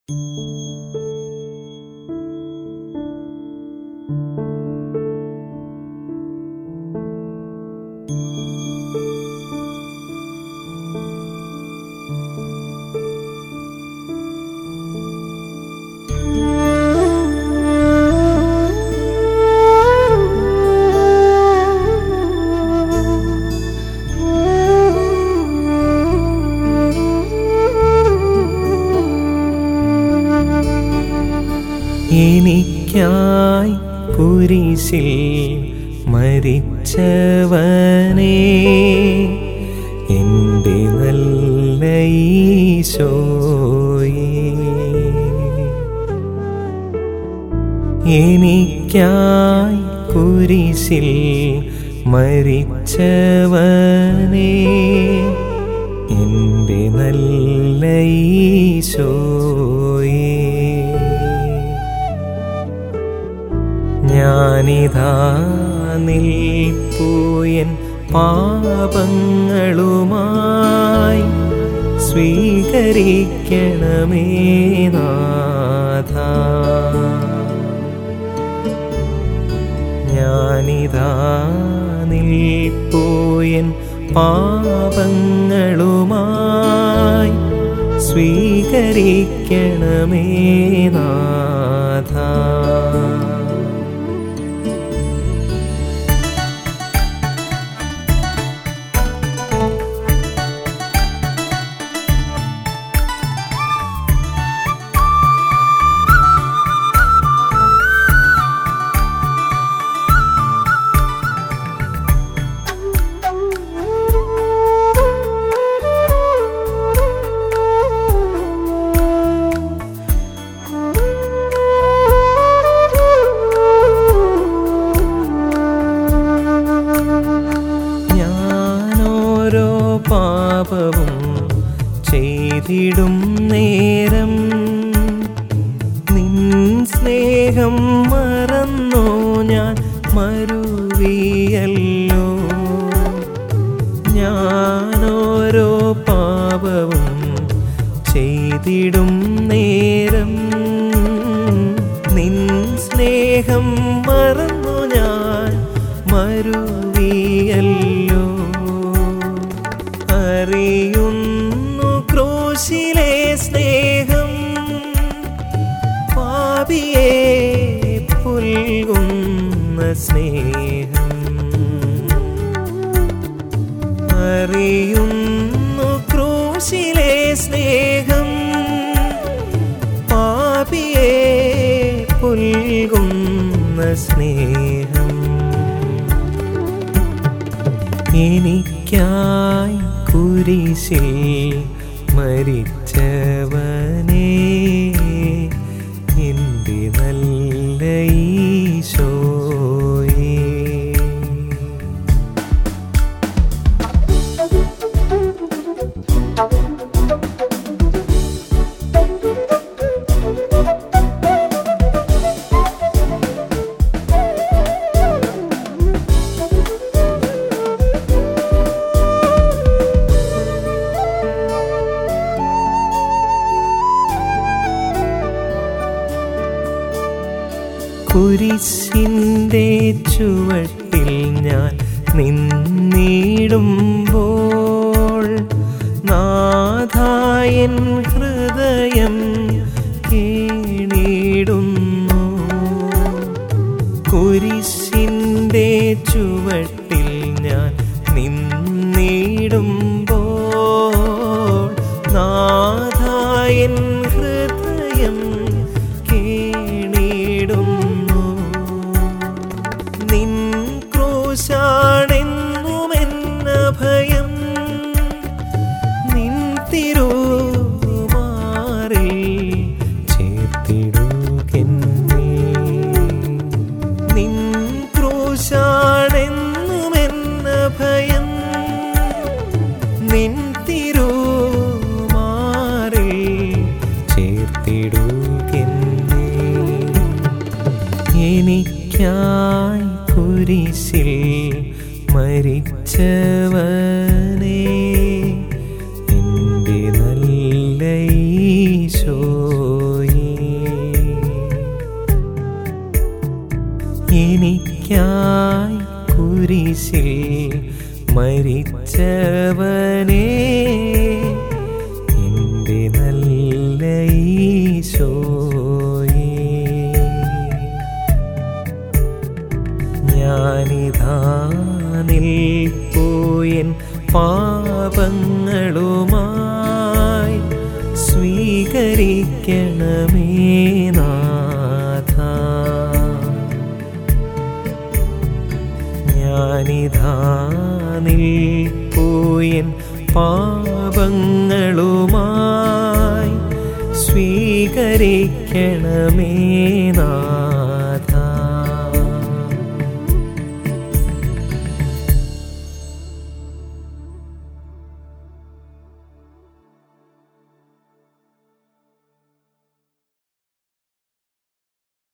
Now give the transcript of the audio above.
എനിക്കായി കുരിശിൽ മരിച്ചവനേ എൻ്റെ നല്ല ഈശോയേ എനിക്കായി കുരിശിൽ മരിച്ചവനേ എൻ്റെ നല്ല ഈശോയേ ഞാനിതാ നിൽപ്പൂയൻ പാപങ്ങളുമായി സ്വീകരിക്കണമേ നാഥ ഞാനിതാ നിൽപ്പൂയൻ പാപങ്ങളുമായി സ്വീകരിക്കണമേ നാഥ ഞാനോരോ പാപവും ചെയ്തിടും നേരം നിൻ സ്നേഹം മറന്നോ ഞാൻ മരുവിയല്ലോ ഞാനോരോ പാപവും ചെയ്തിടും നേരം നിൻ സ്നേഹം മറന്നു ഞാൻ മരുവിയല്ലോ അറിയുന്നു ക്രോശിലെ സ്നേഹം പാപിയെ പുൽകുന്ന സ്നേഹം അറിയുന്നു ക്രൂശിലെ സ്നേഹം പാപിയെ പുൽകുന്ന സ്നേഹം എനിക്കായി കുരിശിൽ മരിച്ചവനേ എൻ്റെ നല്ല ഈശോയേ കുരിശിൻ്റെ ചുവട്ടിൽ ഞാൻ നിന്നിടുമ്പോൾ നാഥായൻ ഹൃദയം കീണിടുന്നു കുരിശിൻ്റെ ചുവട്ടിൽ ഞാൻ നിന്നിടുമ്പോൾ നാഥായൻ ഹൃദയം കീണിടുന്നു നിൻ ക്രൂശാണെന്നുമെന്ന ഭയം നിൻ തിരുമാറിൽ ചേർത്തിടുകെന്നെ നിൻ ക്രൂശാണെന്നുമെന്ന ഭയം നിൻ തിരുമാറിൽ ചേർത്തിടുകെന്നെ എനിക്കായി കുരിശിൽ മരിച്ചവനേ എൻ്റെ നല്ല ഈശോയേ എനിക്കായി കുരിശിൽ മരിച്ചവനേ എൻ്റെ നല്ല ഈശോയേ ഞാനിതാ നിൽപ്പോയൻ പാപങ്ങളുമായി സ്വീകരിക്കണമേ നാഥ ഞാനിതാ നിൽപ്പോയൻ പാപങ്ങളുമായി സ്വീകരിക്കണമേ നാഥ